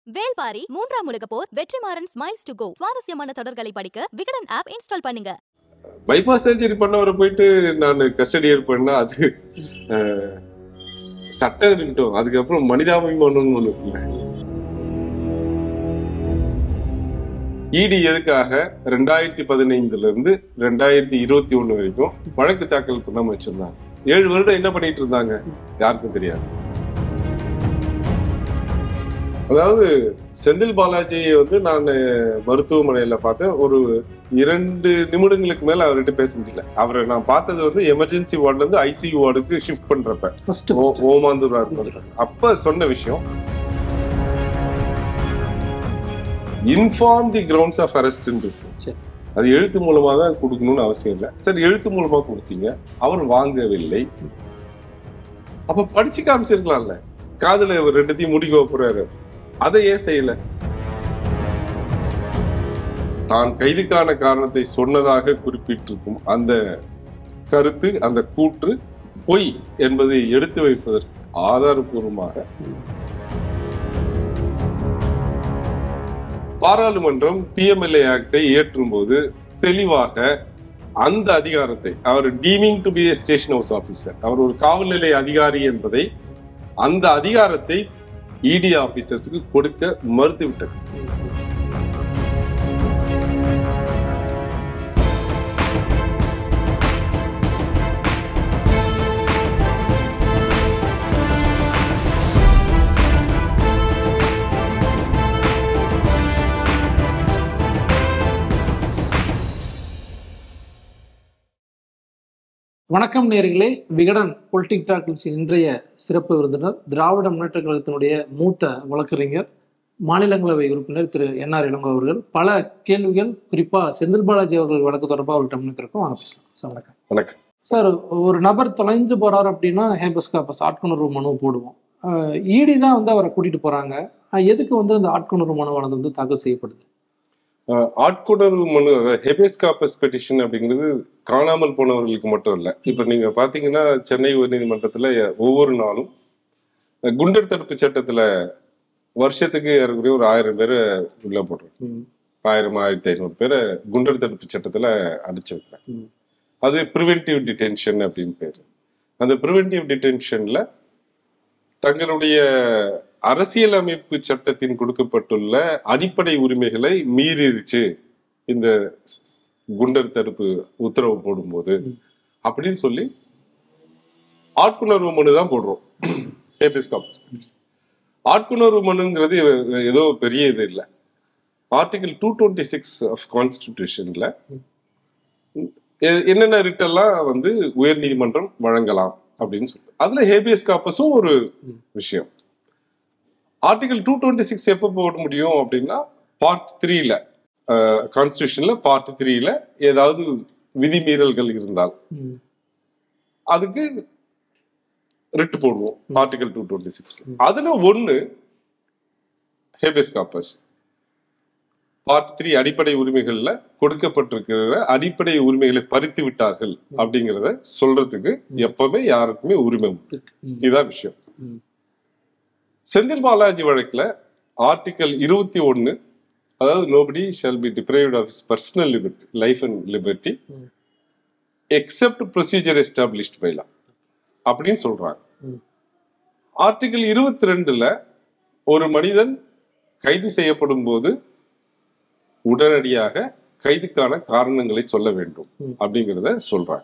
வேல்பாரி மூன்றாம் உலக போர் வெற்றிமாறன் ஸ்மைல்ஸ் டு கோ சுவாரஸ்யமான தொடர்களை படிக்க விகடன் ஆப் இன்ஸ்டால் பண்ணுங்க பைபாஸ் சர்ஜரி பண்ணவரை போயிட்டு நான் கஸ்டடியர் பண்ணா அது அஹ், சட்டம் இருக்கட்டும் அதுக்கப்புறம் மனிதாபிமானம்னு ஒண்ணு இருக்குல்ல இடி எதுக்காக ரெண்டாயிரத்தி பதினைந்துல இருந்து ரெண்டாயிரத்தி இருபத்தி ஒண்ணு வரைக்கும் வழக்கு தாக்கல் பண்ணாம வச்சிருந்தாங்க ஏழு வருடம் என்ன பண்ணிட்டு இருந்தாங்க யாருக்கும் தெரியாது அதாவது செந்தில் பாலாஜியை வந்து நான் மருத்துவமனையில பார்த்தேன் ஒரு இரண்டு நிமிடங்களுக்கு மேல அவர்கிட்ட பேச முடியல அவரை நான் பார்த்தது வந்து எமர்ஜென்சி வார்டுல இருந்து ஐசியூ வார்டுக்கு ஷிஃப்ட் பண்றப்ப ஃபர்ஸ்ட் ஓ- ஓமாந்தூர் ஆஸ்பத்திரி. அப்ப சொன்ன விஷயம் inform the grounds of arrest இருக்கும் சரி. அது எழுத்து மூலமா தான் கொடுக்கணும்னு அவசியம் இல்லை சரி எழுத்து மூலமா கொடுத்தீங்க அவர் வாங்கவில்லை அப்ப படிச்சு காமிச்சிருக்கலாம்ல காதுல இவர் ரெண்டுத்தையும் முடிக்க போறாரு அதை ஏன் செய்யல தான் கைதுக்கான காரணத்தை சொன்னதாக குறிப்பிட்டிருக்கும் அந்த கருத்து அந்த கூற்று பொய் என்பதை எடுத்து வைப்பதற்கு ஆதாரபூர்வமாக பாராளுமன்றம் பிஎம்எல்ஏ ஆக்டை இயற்றும் போது தெளிவாக அந்த அதிகாரத்தை அவர் deeming to be a station house officer அவர் ஒரு காவல் நிலைய அதிகாரி என்பதை அந்த அதிகாரத்தை இடி ஆபீசர்ஸுக்கு கொடுக்க மறுத்துவிட்டது வணக்கம் நேர்களே விகடன் பொலிட்டிக் டாக் நிகழ்ச்சி இன்றைய சிறப்பு விருந்தினர் திராவிட முன்னேற்ற கழகத்தினுடைய மூத்த வழக்கறிஞர் மாநிலங்களவை உறுப்பினர் திரு என் ஆர் இளங்கோ அவர்கள் பல கேள்விகள் குறிப்பா செந்தில் பாலாஜி அவர்கள் வழக்கு தொடர்பாக அவர்கிட்ட முன்னிருக்கோம் வாங்க பேசலாம் சார் வணக்கம் வணக்கம் சார் ஒரு நபர் தொலைஞ்சு போறாரு அப்படின்னா ஹேபஸ் காப்பஸ் ஆட்கொணர்வு மனு போடுவோம் ஈடி தான் வந்து அவரை கூட்டிட்டு போறாங்க ஆஹ் எதுக்கு வந்து அந்த ஆட்கொணர்வு மனுவானது வந்து தாக்கல் செய்யப்படுது அஹ், ஆட்கொணர்வு மனு ஹெபேஸ் காப்பஸ் பெட்டிஷன் அப்படிங்கிறது காணாமல் போனவர்களுக்கு மட்டும் இல்ல இப்ப நீங்க பாத்தீங்கன்னா சென்னை உயர்நீதிமன்றத்துல ஒவ்வொரு நாளும் அஹ், குண்டர் தடுப்பு சட்டத்துல வருஷத்துக்கு ஏறக்குறைய ஒரு ஆயிரம் பேரை உள்ள போடுறோம் ம். ஆயிரம் ஆயிரத்தி ஐநூறு பேரை குண்டர் தடுப்பு சட்டத்துல அடைச்சு வைக்கிறேன் ம். அது ப்ரிவென்டிவ் டிடென்ஷன் அப்படின்னு பேரு அந்த ப்ரிவென்டிவ் டிடென்ஷன்ல தங்களுடைய அரசியலமைப்பு சட்டத்தின் கொடுக்கப்பட்டுள்ள அடிப்படை உரிமைகளை மீறிருச்சு இந்த குண்டர் தடுப்பு உத்தரவு போடும்போது ம். அப்படின்னு சொல்லி ஆட்குணர்வு மனு தான் போடுறோம் ஹேபியஸ் கார்பஸ் ஆட்குணர்வு மனுங்கிறது ஏதோ பெரிய இது இல்லை article two twenty six of கான்ஸ்டிடியூஷன்ல என்னென்ன ரிட்டெல்லாம் வந்து உயர்நீதிமன்றம் வழங்கலாம் அப்படின்னு சொல்லி அதுல ஹேபியஸ் காப்பஸும் ஒரு ம். விஷயம் ஆர்டிகல் டூ டுவெண்ட்டி சிக்ஸ் எப்போ போட முடியும் அப்படின்னா பார்ட் த்ரீல கான்ஸ்டியூஷன்ல பார்ட் த்ரீல ஏதாவது விதிமீறல்கள் இருந்தால் ம். அதுக்கு ரிட்டு போடுவோம் ம். ஆர்டிகல் டூ டுவெண்ட்டி சிக்ஸ்ல ம். அதுல ஒண்ணு ஹேபியஸ் காப்பஸ் பார்ட் த்ரீ அடிப்படை உரிமைகள்ல கொடுக்கப்பட்டிருக்கிற அடிப்படை உரிமைகளை பறித்து விட்டார்கள் அப்படிங்கிறத சொல்றதுக்கு ம். எப்பவுமே யாருக்குமே உரிமை உண்டு. இருக்கு. ம். இதுதான் விஷயம் ம். செந்தில் பாலாஜி வழக்குல ஆர்டிகல் இருபத்தி ஒன்னு அதாவது nobody shall be deprived of his personal liberty life and liberty hmm. Except procedure established by law அப்படின்னு சொல்றாங்க ம். ஆர்டிகல் இருபத்தி ரெண்டுல ஒரு மனிதன் கைது செய்யப்படும் போது உடனடியாக கைதுக்கான காரணங்களை சொல்ல வேண்டும் ம். அப்படிங்கிறத சொல்றாங்க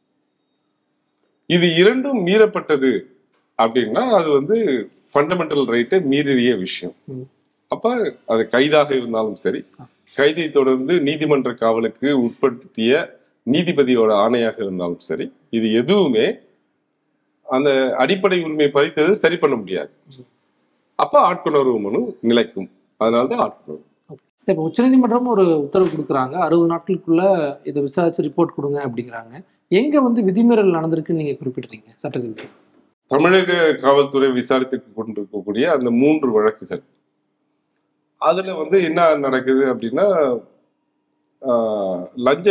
இது இரண்டும் மீறப்பட்டது அப்படின்னா அது வந்து ஃபண்டமெண்டல் ரைட்டை மீறிய விஷயம் ம். அப்ப அது கைதாக இருந்தாலும் சரி கைதை தொடர்ந்து நீதிமன்ற காவலுக்கு உட்படுத்திய நீதிபதியோட ஆணையாக இருந்தாலும் சரி இது எதுவுமே அந்த அடிப்படை உரிமை பறித்தது சரி பண்ண முடியாது அப்ப ஆட்கொணர்வு மனு நிலைக்கும் அதனாலதான் ஆட்கொணர்வு இப்போ உச்சநீதிமன்றம் ஒரு உத்தரவு கொடுக்குறாங்க அறுபது நாட்களுக்குள்ள இதை விசாரிச்சு ரிப்போர்ட் கொடுங்க அப்படிங்கிறாங்க எங்க வந்து விதிமீறல் நடந்திருக்குன்னு நீங்க குறிப்பிடுறீங்க சட்டரீதியா தமிழக காவல்துறை விசாரித்து கொண்டிருக்கக்கூடிய அந்த மூன்று வழக்குகள் அதுல வந்து என்ன நடக்குது அப்படின்னா ஆஹ், லஞ்ச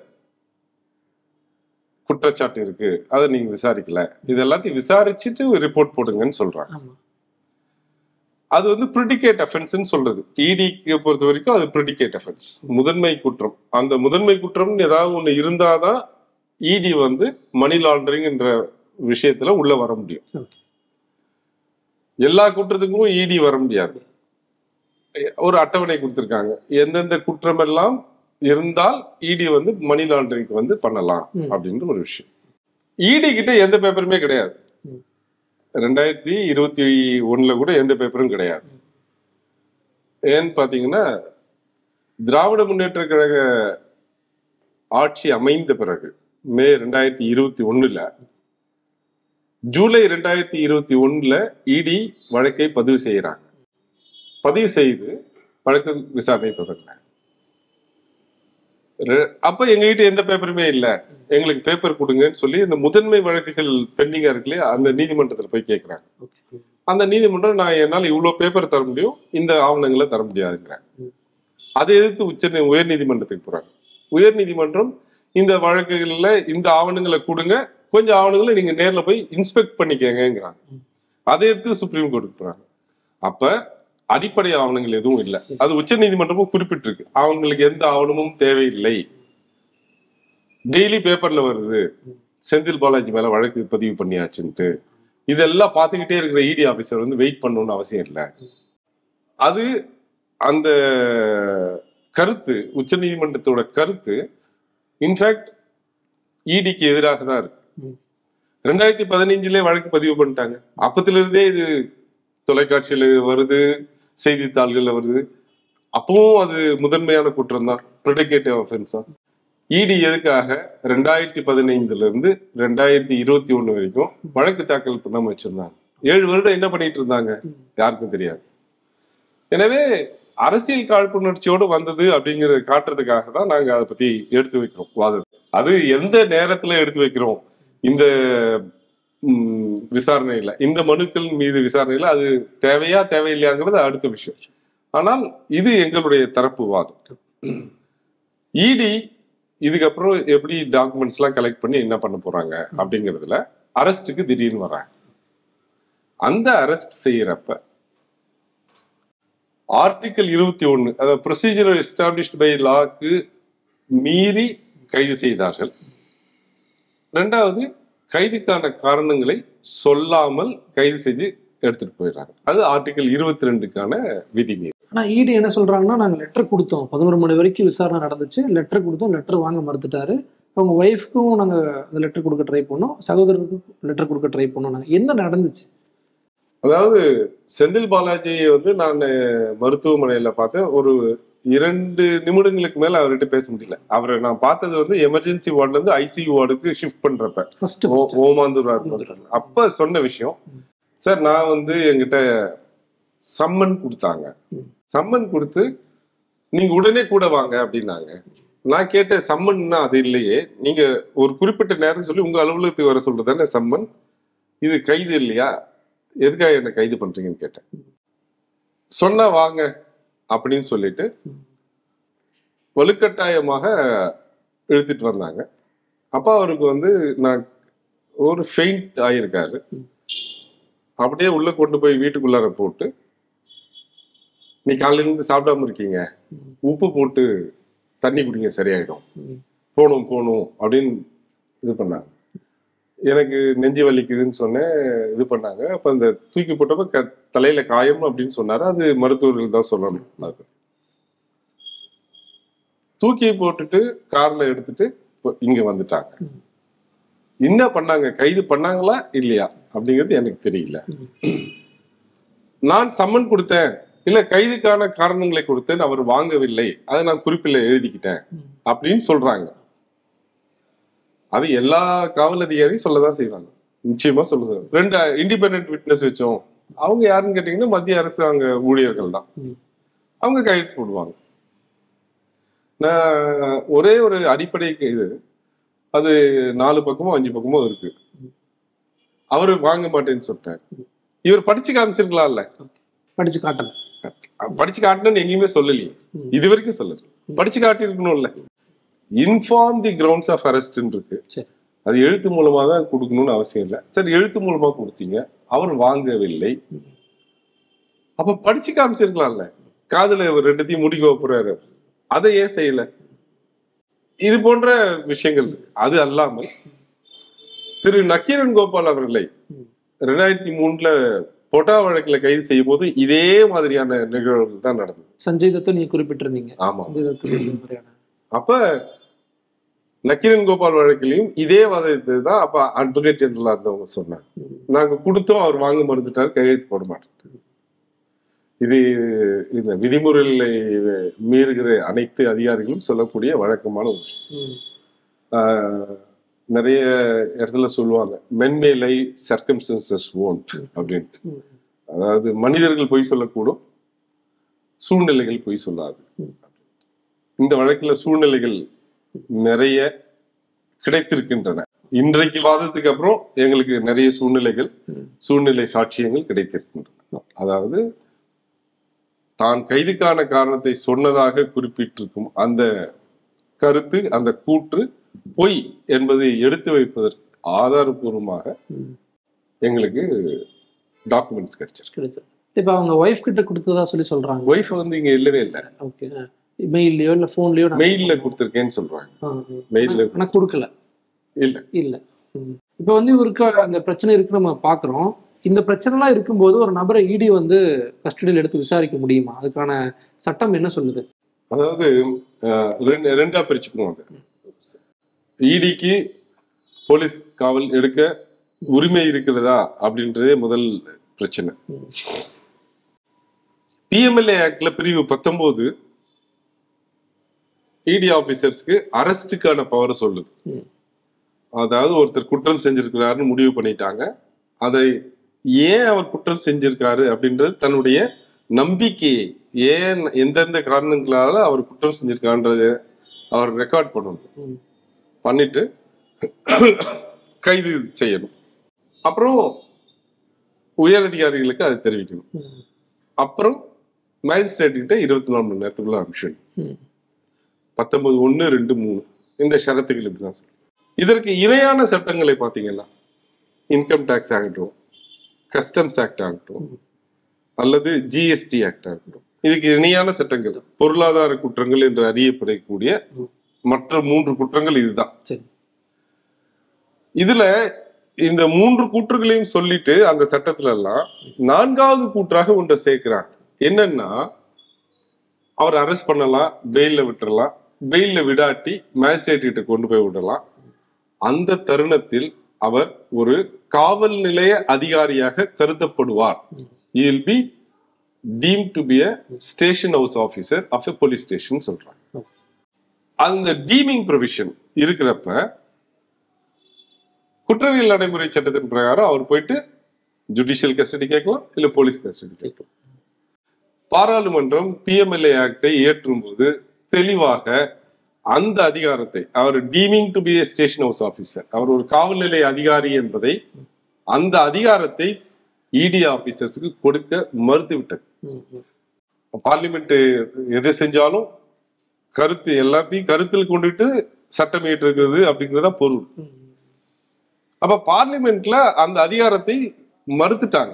குற்றச்சாட்டு இருக்கு அதை நீங்க விசாரிக்கல இது எல்லாத்தையும் விசாரிச்சுட்டு ரிப்போர்ட் போடுங்கன்னு சொல்றாங்க ஆமா அது வந்து ப்ரிடிகேட் அஃபென்ஸ்னு சொல்றது இடிக்கு பொறுத்த வரைக்கும் அது ப்ரிடிகேட் அஃபென்ஸ் முதன்மை குற்றம் அந்த முதன்மை குற்றம்னு ஏதாவது ஒண்ணு இருந்தாதான் இடி வந்து மணி லாண்டரிங் என்ற விஷயத்துல உள்ள வர முடியும் Okay. எல்லா குற்றத்துக்கும் இடி வர முடியாது ஒரு அட்டவணை கொடுத்திருக்காங்க எந்தெந்த குற்றமெல்லாம் இருந்தால் இடி வந்து மணி லாண்டரிங்க்கு வந்து பண்ணலாம் ம். அப்படின்ற ஒரு விஷயம் இடி கிட்ட எந்த பேப்பருமே கிடையாது ம். ரெண்டாயிரத்தி இருபத்தி ஒண்ணுல கூட எந்த பேப்பரும் கிடையாது ஏன்னு பாத்தீங்கன்னா திராவிட முன்னேற்ற கழக ஆட்சி அமைந்த பிறகு மே ரெண்டாயிரத்தி இருபத்தி ஒண்ணுல ஜூலை ரெண்டாயிரத்தி இருபத்தி ஒண்ணுல இடி வழக்கை பதிவு செய்யறாங்க பதிவு செய்து வழக்கு விசாரணை தொடங்கினாங்க ரெ- அப்ப எங்க கிட்ட எந்த பேப்பருமே இல்ல எங்களுக்கு பேப்பர் கொடுங்கன்னு சொல்லி இந்த முதன்மை வழக்குகள் பெண்டிங்கா இருக்கு இல்லையா அந்த நீதிமன்றத்துல போய் கேக்குறாங்க ஓகே அந்த நீதிமன்றம் நான் என்னால இவ்வளவு பேப்பர் தர முடியும் இந்த ஆவணங்களை தர முடியாதுங்கிறேன் ம். அதை எதிர்த்து உச்ச நீ- உயர் நீதிமன்றத்துக்கு போறாங்க உயர் நீதிமன்றம் இந்த வழக்குகள்ல இந்த ஆவணங்களை கொடுங்க கொஞ்சம் ஆவணங்களை நீங்க நேர்ல போய் இன்ஸ்பெக்ட் பண்ணிக்கங்கிறாங்க ம். அதை எடுத்து சுப்ரீம் கோர்ட்டுக்கு போறாங்க அப்ப அடிப்படை ஆவணங்கள் எதுவும் இல்லை அது உச்ச நீதிமன்றமும் குறிப்பிட்டிருக்கு அவங்களுக்கு எந்த ஆவணமும் தேவையில்லை டெய்லி பேப்பர்ல வருது செந்தில் பாலாஜி மேல வழக்கு பதிவு பண்ணியாச்சுன்ட்டு இதெல்லாம் பார்த்துக்கிட்டே இருக்கிற இடி ஆபீசர் வந்து வெயிட் பண்ணணும்னு அவசியம் இல்லை அது அந்த கருத்து உச்சநீதிமன்றத்தோட கருத்து இன்ஃபேக்ட் இடிக்கு எதிராக தான் இருக்கு ம். ரெண்டாயிரத்தி பதினஞ்சுல வழக்கு பதிவு பண்ணிட்டாங்க அப்பத்துல இருந்தே இது தொலைக்காட்சியில வருது செய்தித்தாள்கள்ல வருது அப்பவும் அது முதன்மையான குற்றம் தான் ப்ரொடிகேட்டிவ் அஃபென்ஸ் தான் இடி எதுக்காக ரெண்டாயிரத்தி பதினைந்துல இருந்து ரெண்டாயிரத்தி இருபத்தி ஒண்ணு வரைக்கும் வழக்கு தாக்கல் பண்ணாம வச்சிருந்தாங்க ஏழு வருடம் என்ன பண்ணிட்டு இருந்தாங்க யாருக்கும் தெரியாது எனவே அரசியல் காழ்ப்புணர்ச்சியோடு வந்தது அப்படிங்கறத காட்டுறதுக்காக தான் நாங்க அதை பத்தி எடுத்து வைக்கிறோம் வாதத்தை அது எந்த நேரத்துல எடுத்து வைக்கிறோம் இந்த ம், விசாரணையில இந்த மனுக்கள் மீது விசாரணையில அது தேவையா தேவையில்லையாங்கிறது அடுத்த விஷயம் ஆனால் இது எங்களுடைய தரப்பு வாதம் இடி இதுக்கப்புறம் எப்படி டாக்குமெண்ட்ஸ் எல்லாம் கலெக்ட் பண்ணி என்ன பண்ண போறாங்க அப்படிங்கிறதுல அரெஸ்ட்டுக்கு திடீர்னு வராங்க அந்த அரெஸ்ட் செய்யறப்ப ஆர்டிகல் இருபத்தி ஒன்னு அதாவது ப்ரொசீஜர் எஸ்டாப்ளிஷ்ட் பை லாக்கு மீறி கைது செய்தார்கள் ரெண்டாவது கைதுக்கான காரணங்களை சொல்லாமல் கைது செஞ்சு எடுத்துட்டு போயிடுறாங்க அது ஆர்டிகல் இருபத்தி ரெண்டுக்கான விதிமீறல் ஆனா இடி என்ன சொல்றாங்கன்னா நாங்க லெட்டர் கொடுத்தோம் பதினோரு மணி வரைக்கும் விசாரணை நடந்துச்சு லெட்டர் கொடுத்தோம் லெட்டர் வாங்க மறுத்துட்டாரு அவங்க ஒய்ஃப்க்கும் நாங்க அந்த லெட்டர் கொடுக்க ட்ரை பண்ணோம் சகோதரருக்கும் லெட்டர் கொடுக்க ட்ரை பண்ணோம் நாங்க என்ன நடந்துச்சு அதாவது செந்தில் பாலாஜியை வந்து நான் மருத்துவமனையில பார்த்தேன் ஒரு இரண்டு நிமிடங்களுக்கு மேல அவர்கிட்ட பேச முடியல அவரை நான் பார்த்தது வந்து எமர்ஜென்சி வார்டுல இருந்து ஐசியூ வார்டுக்கு ஷிஃப்ட் பண்றப்ப ஃபர்ஸ்ட் ஓ- ஓமாந்தூர் hospital. அப்ப சொன்ன விஷயம் சார் நான் வந்து என்கிட்ட சம்மன் கொடுத்தாங்க ம். சம்மன் கொடுத்து நீங்க உடனே கூட வாங்க அப்படின்னாங்க நான் கேட்ட சம்மன்னா அது இல்லையே நீங்க ஒரு குறிப்பிட்ட நேரம் சொல்லி உங்க அலுவலகத்துக்கு வர சொல்றதானே சம்மன் இது கைது இல்லையா எதுக்காக என்ன கைது பண்றீங்கன்னு கேட்டேன் சொன்னா வாங்க அப்படின்னு சொல்லிட்டு வலுக்கட்டாயமாக இழுத்துட்டு வந்தாங்க அப்ப அவருக்கு வந்து நான் ஒரு ஃபெயிண்ட் ஆயிருக்காரு அப்படியே உள்ள கொண்டு போய் வீட்டுக்குள்ளார போட்டு நீ காலையில இருந்து சாப்பிடாம இருக்கீங்க உப்பு போட்டு தண்ணி குடிங்க சரியாயிடும் போகணும் போகணும் அப்படின்னு இது பண்ணாங்க எனக்கு நெஞ்சு வலிக்குதுன்னு சொன்னேன் இது பண்ணாங்க அப்ப அந்த தூக்கி போட்டப்ப க தலையில காயம் அப்படின்னு சொன்னாரு அது மருத்துவர்கள் தான் சொல்லணும் அது தூக்கி போட்டுட்டு கார்ல எடுத்துட்டு இப்போ இங்க வந்துட்டாங்க என்ன பண்ணாங்க கைது பண்ணாங்களா இல்லையா அப்படிங்கிறது எனக்கு தெரியல நான் சம்மன் கொடுத்தேன் இல்ல கைதுக்கான காரணங்களை கொடுத்தேன் அவர் வாங்கவில்லை அதை நான் குறிப்பில் எழுதிக்கிட்டேன் அப்படின்னு சொல்றாங்க அது எல்லா காவல் அதிகாரியும் சொல்லதான் செய்வாங்க நிச்சயமா சொல்ல சொல்லுவாங்க ரெண்டு இண்டிபெண்டன்ட் விட்னஸ் வச்சோம் அவங்க யாருன்னு கேட்டீங்கன்னா மத்திய அரசாங்க ஊழியர்கள் தான் ம். அவங்க கையெழுத்து போடுவாங்க நான் ஒரே ஒரு அடிப்படைக்கு இது அது நாலு பக்கமோ அஞ்சு பக்கமோ இருக்கு அவரு வாங்க மாட்டேன்னு சொல்லிட்டாரு இவர் படிச்சு காமிச்சிருக்கலாம்ல படிச்சு காட்டல படிச்சு காட்டணும்னு எங்கேயுமே சொல்லலையே ம். இது வரைக்கும் சொல்லல படிச்சு காட்டியிருக்கணும்ல inform the grounds of arrest இருக்கு சரி. அது எழுத்து மூலமா தான் கொடுக்கணும்னு அவசியம் இல்லை சரி எழுத்து மூலமா கொடுத்தீங்க அவர் வாங்கவில்லை அப்ப படிச்சு காமிச்சிருக்கலாம்ல காதுல ஒரு ரெண்டுத்தையும் முடிக்க போறாரு அதை ஏன் செய்யல இது போன்ற விஷயங்கள் இருக்கு. அது அல்லாமல் திரு நக்கீரன் கோபால் அவர்களை ம். ரெண்டாயிரத்தி மூணுல பொட்டா வழக்குல கைது செய்யும் போது இதே மாதிரியான நிகழ்வுகள் தான் நடந்தது சஞ்சய் தத்தும் நீங்க குறிப்பிட்டிருந்தீங்க ஆமா சஞ்சய் தத்து இந்த மாதிரியான அப்ப நக்கீரன் கோபால் வழக்கிலையும் இதே வாதத்தை தான் அப்ப அட்வொகேட் ஜெனரலா இருந்தவங்க சொன்னாங்க ம். நாங்க கொடுத்தோம் அவர் வாங்க மறுத்துட்டார் கையெழுத்து போட மாட்டேன் இது இந்த விதிமுறைகளை மீறுகிற அனைத்து அதிகாரிகளும் சொல்லக்கூடிய வழக்கமான ஒரு விஷயம். ம். ஆஹ், நிறைய இடத்துல சொல்லுவாங்க மென்மேலை சர்க்கம்ஸ்டன்சஸ் ஓன்ட் அப்படின்ட்டு ம். அதாவது மனிதர்கள் பொய் சொல்லக்கூடும் சூழ்நிலைகள் பொய் சொல்லாது ம். இந்த வழக்குல சூழ்நிலைகள் நிறைய கிடைத்திருக்கின்றன இன்றைக்கு வாதத்துக்கு அப்புறம் எங்களுக்கு நிறைய சூழ்நிலைகள் ம். சூழ்நிலை சாட்சியங்கள் கிடைத்திருக்கின்றன அதாவது தான் கைதுக்கான காரணத்தை சொன்னதாக குறிப்பிட்டிருக்கும் அந்த கருத்து அந்த கூற்று பொய் என்பதை எடுத்து வைப்பதற்கு ஆதாரபூர்வமாக ம். எங்களுக்கு டாக்குமெண்ட்ஸ் கிடைச்சிருக்கு கிடைச்சது இப்ப அவங்க ஒய்ஃப் கிட்ட கொடுத்ததா சொல்லி சொல்றாங்க ஒய்ஃப் வந்து இங்க இல்லவே இல்லை ஓகே மெயில்லயோ இல்ல போன்லயோ மெயில்ல கொடுத்துருக்கேன்னு சொல்றாங்க மெயில்ல ஆனா கொடுக்கல இல்ல இல்ல ம். இப்ப வந்து இவருக்கு அந்த பிரச்சனை இருக்கு நம்ம பாக்குறோம் இந்த பிரச்சனைலாம் இருக்கும்போது ஒரு நபரை இடி வந்து கஸ்டடியில் எடுத்து விசாரிக்க முடியுமா அதுக்கான சட்டம் என்ன சொல்லுது அதாவது அஹ், ரெண்டு ரெண்டா பிரிச்சுக்குவாங்க இடிக்கு போலீஸ் காவல் எடுக்க உரிமை இருக்கிறதா அப்படின்றதே முதல் பிரச்சனை ம். பிஎம்எல்ஏ ஆக்ட்ல பிரிவு பத்தொன்பது இடி ஆபீசர்ஸ்க்கு அரஸ்டுக்கான பவரை சொல்லுது ம். அதாவது ஒருத்தர் குற்றம் செஞ்சிருக்கிறாருன்னு முடிவு பண்ணிட்டாங்க அதை ஏன் அவர் குற்றம் செஞ்சிருக்காரு அப்படின்றது தன்னுடைய நம்பிக்கையை ஏன் எந்தெந்த காரணங்களால அவர் குற்றம் செஞ்சிருக்கான்றத அவர் ரெக்கார்ட் பண்ணணும் ம். பண்ணிட்டு கைது செய்யணும் அப்புறம் உயர் அதிகாரிகளுக்கு அதை தெரிவிக்கணும் ம். அப்புறம் மேஜிஸ்ட்ரேட் கிட்ட இருபத்தி நாலு மணி நேரத்துக்குள்ள அனுப்பிச்சிடணும் ம். பத்தொன்பது ஒன்று ரெண்டு மூணு இந்த ஷரத்துகள் இப்படிதான் சொல்லுவோம் இதற்கு இணையான சட்டங்களை பார்த்தீங்கன்னா இன்கம் டேக்ஸ் ஆகட்டும் கஸ்டம்ஸ் ஆக்ட் ஆகட்டும் அல்லது ஜிஎஸ்டி ஆக்ட் ஆகட்டும் இதுக்கு இணையான சட்டங்கள் பொருளாதார குற்றங்கள் என்று அறியப்படக்கூடிய மற்ற மூன்று குற்றங்கள் இதுதான் சரி இதுல இந்த மூன்று கூற்றுகளையும் சொல்லிட்டு அந்த சட்டத்துல எல்லாம் நான்காவது கூற்றாக ஒன்றை சேர்க்கிறாங்க என்னன்னா அவர் அரெஸ்ட் பண்ணலாம் பெயில்ல விட்டுறலாம் பெயில்ல விடாட்டி மேஜிஸ்ட்ரேட் கிட்ட கொண்டு போய் விடலாம் அந்த தருணத்தில் அவர் ஒரு காவல் நிலைய அதிகாரியாக கருதப்படுவார் will be deem to be a station house officer of a police station சொல்றாங்க அந்த டீமிங் ப்ரொவிஷன் இருக்கிறப்ப குற்றவியல் நடைமுறை சட்டத்தின் பிரகாரம் அவர் போயிட்டு ஜுடிஷியல் கஸ்டடி கேட்கலாம் இல்ல போலீஸ் கஸ்டடி கேட்கலாம் பாராளுமன்றம் பிஎம்எல்ஏ ஆக்டை இயற்றும் போது தெளிவாக அந்த அதிகாரத்தை அவர் deeming to be a station house officer அவர் ஒரு காவல் நிலைய அதிகாரி என்பதை அந்த அதிகாரத்தை இடி ஆபீசர்ஸுக்கு கொடுக்க மறுத்து விட்டது ம், ம். பார்லிமெண்ட் எது செஞ்சாலும் கருத்து எல்லாத்தையும் கருத்தில் கொண்டுட்டு சட்டம் இயற்றுகிறது அப்படிங்கிறதா பொருள் ம். அப்ப பார்லிமெண்ட்ல அந்த அதிகாரத்தை மறுத்துட்டாங்க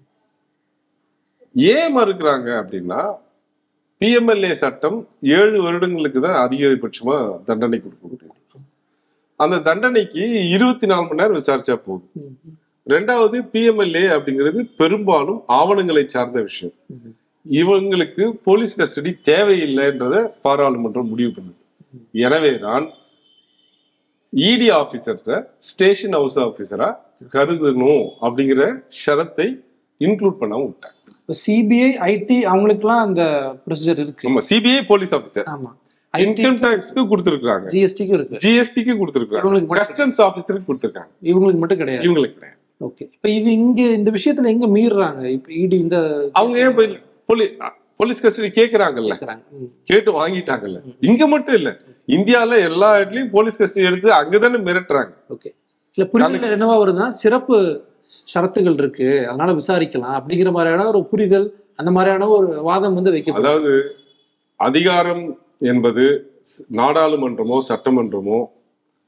ஏன் மறுக்கிறாங்க அப்படின்னா பிஎம்எல்ஏ சட்டம் ஏழு வருடங்களுக்கு தான் அதிகபட்சமா தண்டனை கொடுக்க முடியும் அந்த தண்டனைக்கு இருபத்தி நாலு மணி நேரம் விசாரிச்சா போதும் ம், ம். ரெண்டாவது பிஎம்எல்ஏ அப்படிங்கிறது பெரும்பாலும் ஆவணங்களை சார்ந்த விஷயம் ம். இவங்களுக்கு போலீஸ் கஸ்டடி தேவையில்லைன்றத பாராளுமன்றம் முடிவு பண்ணுது எனவே தான் இடி ஆபீசர்ஸ ஸ்டேஷன் ஹவுஸ் ஆபீசரா கருதணும் அப்படிங்கிற ஷரத்தை இன்க்ளூட் பண்ணாம விட்டாங்க இப்ப சிபிஐ ஐடி அவங்களுக்குலாம் அந்த ப்ரொசீஜர் இருக்கு நம்ம சிபிஐ போலீஸ் ஆபீசர் ஆமா ஐடி இன்கம் டாக்ஸ்க்கு கொடுத்துருக்காங்க ஜிஎஸ்டிக்கும் இருக்கு ஜிஎஸ்டிக்கு கொடுத்துருக்காங்க இவங்களுக்கு மட்டும் கஸ்டம்ஸ் ஆபீசருக்கு கொடுத்துருக்காங்க இவங்களுக்கு மட்டும் கிடையாது இவங்களுக்கு கிடையாது ஓகே இப்ப இது இங்க இந்த விஷயத்துல எங்க மீறுறாங்க இப்ப இடி இந்த அவங்க ஏன் போய் போலீ போலீஸ் கஸ்டடி கேக்குறாங்கல்ல கேக்குறாங்க ம், கேட்டு வாங்கிட்டாங்கல்ல இங்க மட்டும் இல்ல இந்தியால எல்லா இடத்துலயும் போலீஸ் கஸ்டடி எடுத்து அங்கதானே மிரட்டுறாங்க ஓகே இல்ல புரிதல் என்னவா வருதுன்னா சிறப்பு ஷரத்துகள் இருக்கு அதனால விசாரிக்கலாம் அப்படிங்கிற மாதிரியான ஒரு புரிதல் அந்த மாதிரியான ஒரு வாதம் வந்து வைக்கப்படும் அதாவது அதிகாரம் என்பது நாடாளுமன்றமோ சட்டமன்றமோ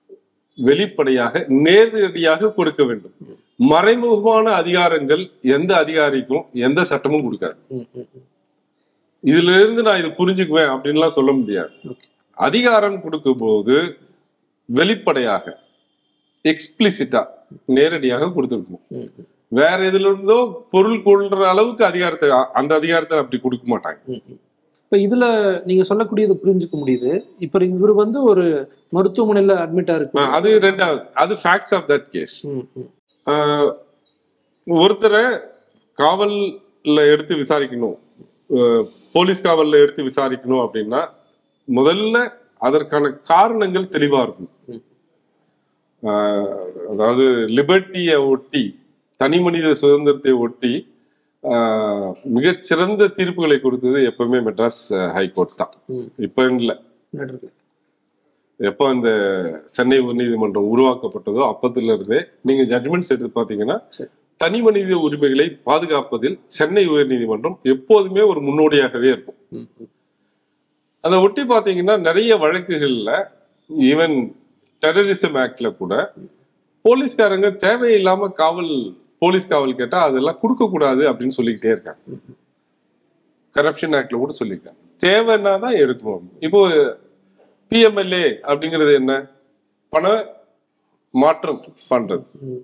வெளிப்படையாக நேரடியாக கொடுக்க வேண்டும் மறைமுகமான அதிகாரங்கள் எந்த அதிகாரிக்கும் எந்த சட்டமும் கொடுக்காது ம், ம், ம். இதுல இருந்து நான் இதை புரிஞ்சுக்குவேன் அப்படின்லாம் சொல்ல முடியாது Okay. அதிகாரம் கொடுக்கும்போது வெளிப்படையாக எக்ஸ்பிளிசிட்டா நேரடியாக கொடுத்துருக்கணும் ம், ம், வேற எதுல இருந்தோ பொருள் கொள்ற அளவுக்கு அதிகாரத்தை அ- அந்த அதிகாரத்தை அப்படி கொடுக்க மாட்டாங்க ம், ம். இப்ப இதுல நீங்க சொல்லக்கூடியது புரிஞ்சுக்க முடியுது இப்ப இவர் வந்து ஒரு மருத்துவமனையில அட்மிட்டா இருக்கு அஹ் அது ரெண்டாவது அது ஃபேக்ட்ஸ் ஆஃப் தட் கேஸ் ம், ம், ஒருத்தரை காவல்ல எடுத்து விசாரிக்கணும் அஹ் போலீஸ் காவல்ல எடுத்து விசாரிக்கணும் அப்படின்னா முதல்ல அதற்கான காரணங்கள் தெளிவா இருக்கும் ம். அஹ் அதாவது லிபர்ட்டியை ஒட்டி தனி மனித சுதந்திரத்தை ஒட்டி அஹ் மிகச்சிறந்த தீர்ப்புகளை கொடுத்தது எப்பவுமே மெட்ராஸ் ஹைகோர்ட் தான் ம். இப்ப இல்லை நன்றிங்க. எப்போ அந்த சென்னை உயர்நீதிமன்றம் உருவாக்கப்பட்டதோ அப்பத்துல இருந்தே நீங்க ஜட்மெண்ட்ஸ் எடுத்து பாத்தீங்கன்னா சரி. தனி மனித உரிமைகளை பாதுகாப்பதில் சென்னை உயர்நீதிமன்றம் எப்போதுமே ஒரு முன்னோடியாகவே இருக்கும் ம், ம். அதை ஒட்டி பாத்தீங்கன்னா நிறைய வழக்குகள்ல ஈவன் டெரரிசம் ஆக்ட்ல கூட போலீஸ்காரங்க தேவையில்லாம காவல் போலீஸ் காவல் கேட்டா அதெல்லாம் கொடுக்க கூடாது அப்படின்னு சொல்லிக்கிட்டே இருக்காங்க கரப்ஷன் ஆக்ட்ல கூட சொல்லியிருக்காங்க தேவைன்னா தான் எடுக்கணும் இப்போ பிஎம்எல்ஏ அப்படிங்கிறது என்ன பண மாற்றம் பண்றது ம்.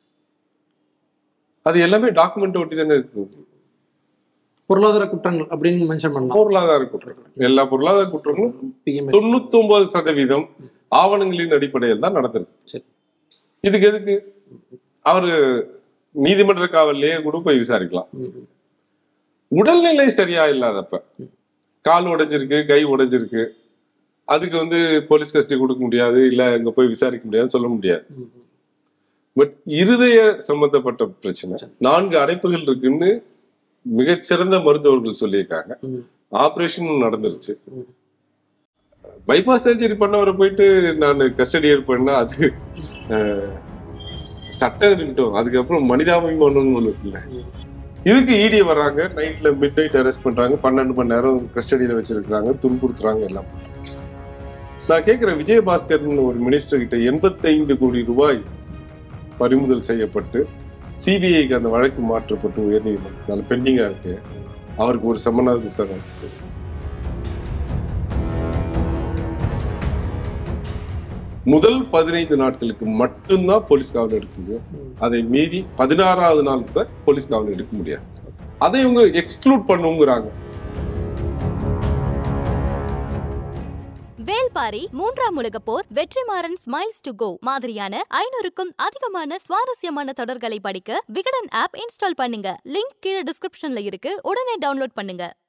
அது எல்லாமே டாக்குமெண்ட் ஒட்டி தானே இருக்கு பொருளாதார குற்றங்கள் அப்படின்னு மென்ஷன் பண்ணலாம் பொருளாதார குற்றங்கள் எல்லா பொருளாதார குற்றங்களும் பிஎம்எல் தொண்ணூத்தி ஒன்பது சதவீதம் ஆவணங்களின் அடிப்படையில் தான் நடந்திருக்கு சரி. இதுக்கு எதுக்கு அவரு நீதிமன்ற காவல்லையே கூட போய் விசாரிக்கலாம் உடல்நிலை சரியா இல்லாதப்ப கால் உடைஞ்சிருக்கு கை உடைஞ்சிருக்கு அதுக்கு வந்து போலீஸ் கஸ்டடி கொடுக்க முடியாது இல்ல அங்க போய் விசாரிக்க முடியாதுன்னு சொல்ல முடியாது பட் இருதய சம்பந்தப்பட்ட பிரச்சனை நான்கு அடைப்புகள் இருக்குன்னு மிகச்சிறந்த மருத்துவர்கள் சொல்லியிருக்காங்க ம். ஆபரேஷன் நடந்துருச்சு ம். பைபாஸ் சர்ஜரி பண்ணவரை போயிட்டு நான் கஸ்டடி எடுப்பேன்னா அது அஹ், சட்டம் இருக்கட்டும் அதுக்கப்புறம் மனிதாபிமானம் ஒன்று இருக்குல்ல இதுக்கு இடி வர்றாங்க நைட்ல மிட் நைட் அரெஸ்ட் பண்றாங்க பன்னெண்டு மணி நேரம் கஸ்டடியில வச்சிருக்காங்க துன்புறுத்துறாங்க எல்லாம் பண்றாங்க. நான் கேட்கிறேன் விஜயபாஸ்கர்னு ஒரு மினிஸ்டர் கிட்ட எண்பத்தைந்து கோடி ரூபாய் பறிமுதல் செய்யப்பட்டு சிபிஐக்கு அந்த வழக்கு மாற்றப்பட்டு உயர்நீதிமன்றத்தால் பெண்டிங்கா இருக்கு அவருக்கு ஒரு சம்மனாவது கொடுத்தாங்க முதல் பதினைந்து நாட்களுக்கு மட்டும்தான் போலீஸ் காவல் எடுக்க முடியும் அதை மீறி பதினாறாவது நாள் கூட போலீஸ் காவல் எடுக்க முடியாது அதை இவங்க எக்ஸ்க்ளூட் பண்ணுங்கிறாங்க வேல்பாரி மூன்றாம் உலகப் போர் வெற்றிமாறன் ஸ்மைல்ஸ் டு கோ மாதிரியான ஐநூறுக்கும் அதிகமான சுவாரஸ்யமான தொடர்களை படிக்க விகடன் ஆப் இன்ஸ்டால் பண்ணுங்க லிங்க் கீழே டிஸ்கிரிப்ஷன்ல இருக்கு உடனே டவுன்லோட் பண்ணுங்க